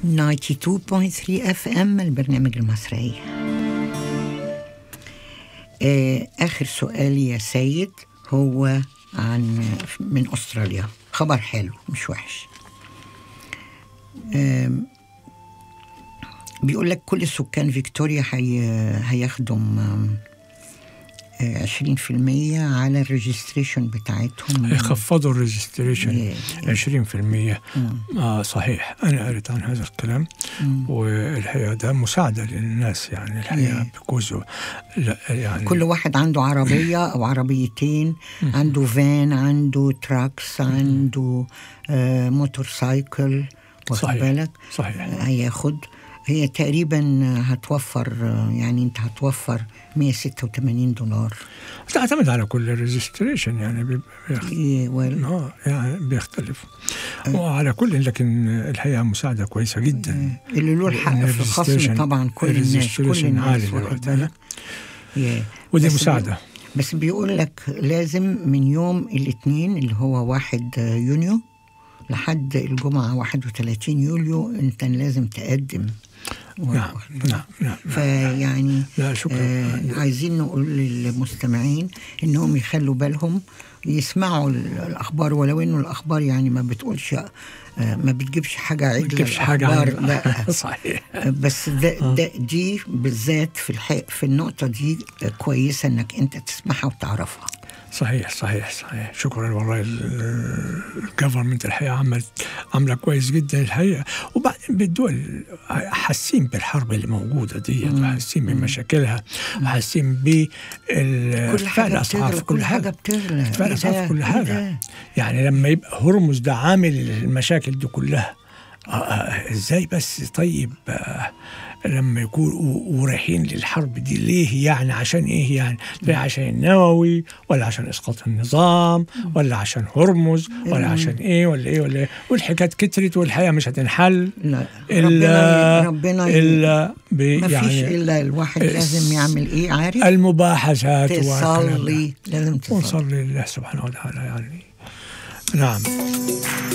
92.3 اف ام البرنامج المصري آه، اخر سؤال يا سيد هو عن من استراليا خبر حلو مش وحش آم، بيقول لك كل سكان فيكتوريا هي هياخدوا آم، آه، 20% على الريجستريشن بتاعتهم يخفضوا الريجستريشن Yeah. 20% آه صحيح انا قريت عن هذا الكلام والحقيقه ده مساعده للناس يعني الحقيقه بيكوزوا لا يعني كل واحد عنده عربية أو عربيتين عنده فان عنده تراكس عنده آه موتور سايكل واخد صحيح. بالك صحيح آه، هياخد هي تقريبا هتوفر آه، يعني انت هتوفر 186 دولار تعتمد على كل ريجستريشن يعني بيبقى بيخ- إيه، وال- اه يعني بيختلف وعلى كل لكن الحقيقه مساعده كويسه جدا اللي له الحق لأن في الخصم الريجستريشن- طبعا كل الناس كل الريجستريشن عالي الناس واخد دلوقتي. بالك Yeah. ودي بس مساعده بس بيقول لك لازم من يوم الاثنين اللي هو واحد يونيو لحد الجمعة 31 يوليو انت لازم تقدم نعم نعم نعم فيعني لا شكرا آه عايزين نقول للمستمعين انهم يخلوا بالهم يسمعوا ال- الاخبار ولو انه الاخبار يعني ما بتقولش آه ما بتجيبش حاجه ما عدله تجيبش حاجه الأخبار، عن- لا صحيح بس ده, ده دي بالذات في الح... في النقطه دي كويسه انك انت تسمعها وتعرفها صحيح صحيح صحيح شكرا والله الجفرمنت الحقيقه عملت عامله كويس جدا الحقيقه وبعدين بالدول حاسين بالحرب اللي موجوده دي حاسين بمشاكلها حاسين ب كل حاجه بتغلى كل حاجه بتغلى ارتفاع إيه الاسعار ده؟ في كل إيه حاجه ده؟ يعني لما يبقى هرمز ده عامل المشاكل دي كلها آه، آه، ازاي بس طيب آه، لما يكونوا ورايحين للحرب دي ليه يعني عشان ايه يعني ليه عشان النووي ولا عشان اسقاط النظام ولا عشان هرمز ولا عشان ايه ولا ايه ولا ايه والحكايات كترت والحياه مش هتنحل لا الا ربنا ربنا ي- الا ب- ما فيش يعني الا الواحد لازم يعمل ايه عارف المباحثات والكلام ده. تصلي لازم تصلي ونصلي لله سبحانه وتعالى يعني نعم